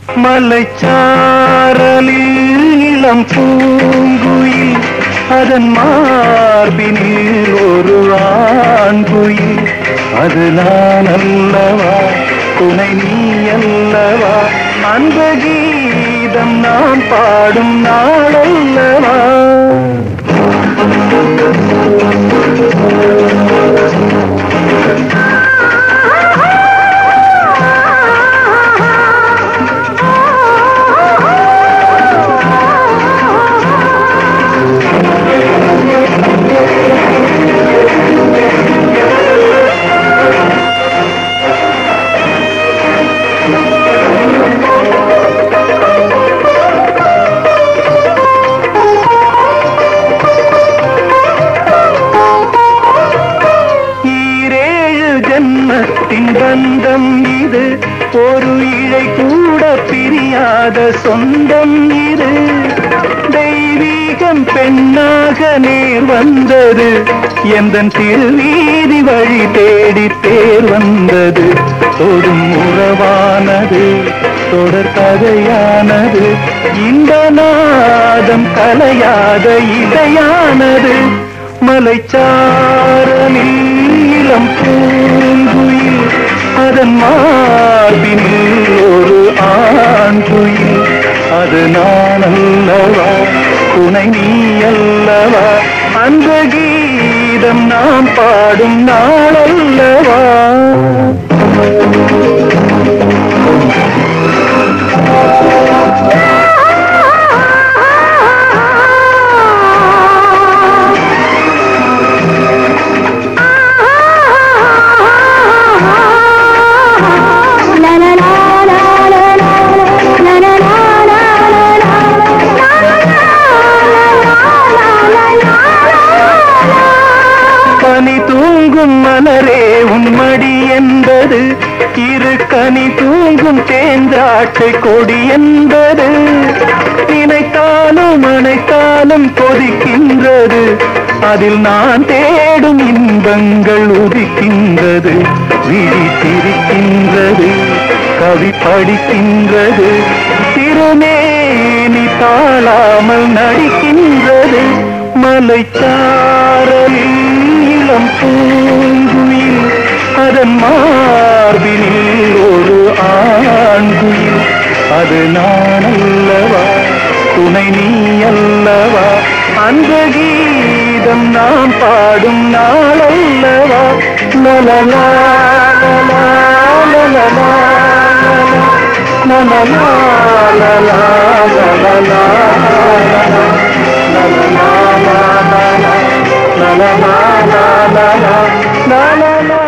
மலைச்சாரலில் இளம் பூங்குயில் அதன் மார்பினில் ஒரு ஆண்குயில் அது நான் அல்லவா துணை நீ அல்லவா அந்த கீதம் நான் பாடும் நாளல்லவா ஈரேழு ஜன்மத்தின் பந்தம் இது ஒரு இழை கூட பிரியாத சொந்தம் இது தெய்வீகம் பெண்ணாக நேர் வந்தது எந்த திருவீதி வழி தேடி தேர் வந்தது தொடும் உறவானது தொடர் கதையானது இந்த நாதம் கலையாத இடையானது மலைச்சாரலில் இளம் பூங்குயில் அதன் மார்பினில் ஒரு ஆண் குயில் அது நான் அல்லவா துணை நீ அல்லவா அந்த கீதம் நாம் பாடும் நாளல்லவா பனி தூங்கும் மலரே உன்மடி என்பது இரு கனி தூங்கும் தேந்தாட்டை கொடி என்பது நினைத்தாலும் அணைத்தாலும் கொதிக்கின்றது அதில் நான் தேடும் இன்பங்கள் உதிக்கின்றது விழி சிரிக்கின்றது கவி படிக்கின்றது திருமேனி தாழாமல் நடிக்கின்றது மலைச்சாரலில் இளம் பூங்குயில் அதன் மார்பினில் ஒரு ஆண்குயில் அது நான் அல்லவா துணை நீ அல்லவா அந்த கீதம் நாம் பாடும் நாளல்லவா லலலா லலலா லலலா லலலா லலலா லலலா லலலா la la la la la la la la la